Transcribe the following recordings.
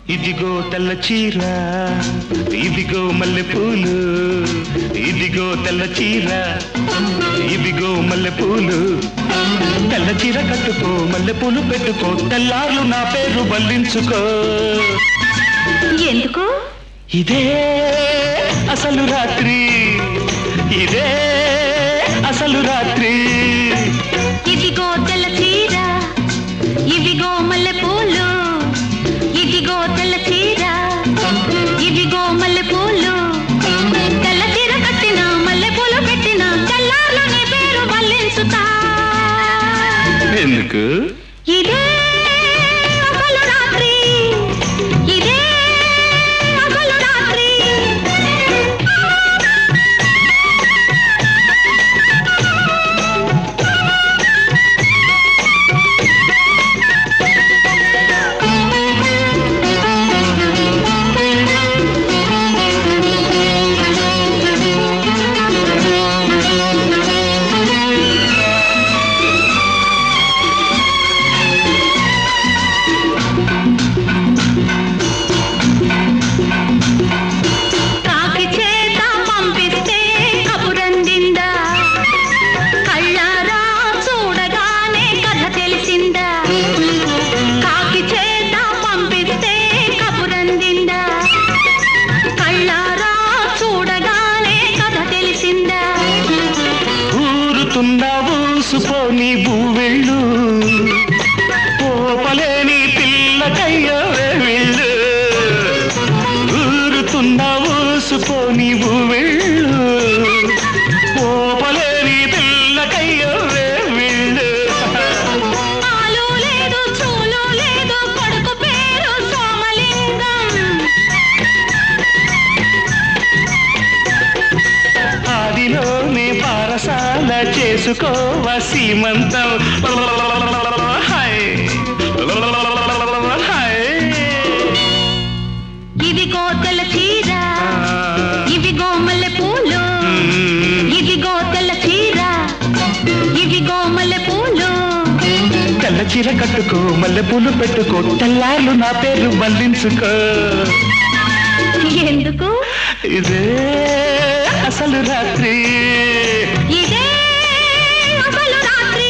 ఇదిగో తెల్ల చీర ఇదిగో మల్లె పూలు ఇదిగో తెల్ల చీర ఇదిగో మల్లె పూలు తెల్ల చీర కట్టుకో మల్లె పూలు పెట్టుకో తెల్లార్లు నా పేరు బల్లించుకో ఎందుకు ఇదే అసలు రాత్రి ఇదే అసలు రాత్రి ఇదిగో తెల్ల చీర ఇవిగో మల్లె పూలు ఇదిగో తెల్ల చీర ఇవిగో మల్లె పూలు తెల్ల చీర కట్టిన మల్లె పూలు పెట్టిన తెల్లార్లు నీ పేరు వల్లించుతా ఎందుకు ఇదే అసలు రాత్రి ఇదే అసలు రాత్రి కాకి చేత పంపిస్తే కబురందిందా కళ్ళారా చూడగానే కథ తెలిసిందా కాకి చేత పంపిస్తే కబురందిందా కళ్ళారా చూడగానే కథ తెలిసిందా ఊరుతున్నా ఊసుపోని భూవెళ్ళు పోపలేని పిల్లకయ్య వెళ్ళు ఊరుతున్నా ఊసుపోని భూవెళ్ళు పోపలేని పిల్లకయ్య వెళ్ళు ఆలు లేదు చూలు లేదు కొడుకు పేరు సోమలింగం ఆదిలోనే పారసాల చేసుకోవ సీమంతం హాయ్ హాయ్ ఇదిగో తెల్ల చీర ఇవిగో మల్లె పూలు ఇదిగో తెల్ల చీర ఇవిగో మల్లె పూలు తెల్ల చీర కట్టుకో మల్లె పూలు పెట్టుకో తెల్లార్లు నా పేరు మళ్ళించుకో ఎందుకు ఇదే అసలు రాత్రి ఇదే అసలు రాత్రి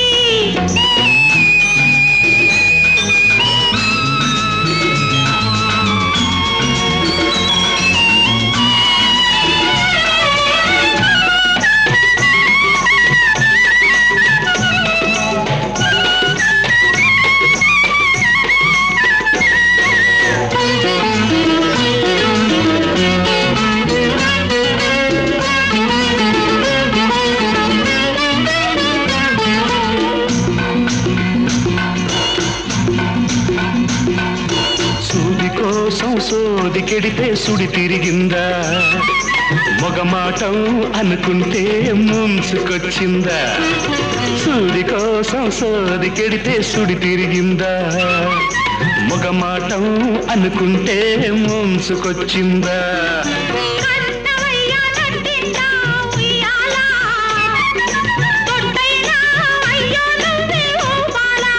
సూది కోసం సోది కెడితే సుడి తిరిగిందా మొగమాటం అనుకుంటే ముంచుకొచ్చిందా సూది కోసం సోది కెడితే సుడి తిరిగిందా మొగమాటం అనుకుంటే ముంచుకొచ్చిందా కన్నవయ్య నట్టింటా ఉయ్యాల. తొట్టైనా అయ్యో నువ్వే ఊపాలా.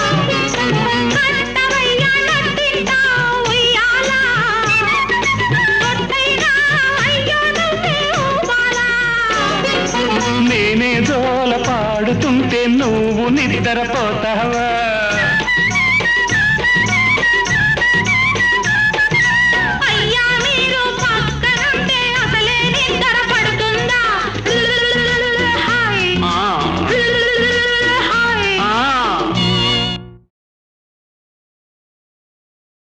కన్నవయ్య నట్టింటా ఉయ్యాల. తొట్టైనా అయ్యో నువ్వే ఊపాలా. నేనే జోల పాడుతుంటే నువ్వు నిద్రపోతావా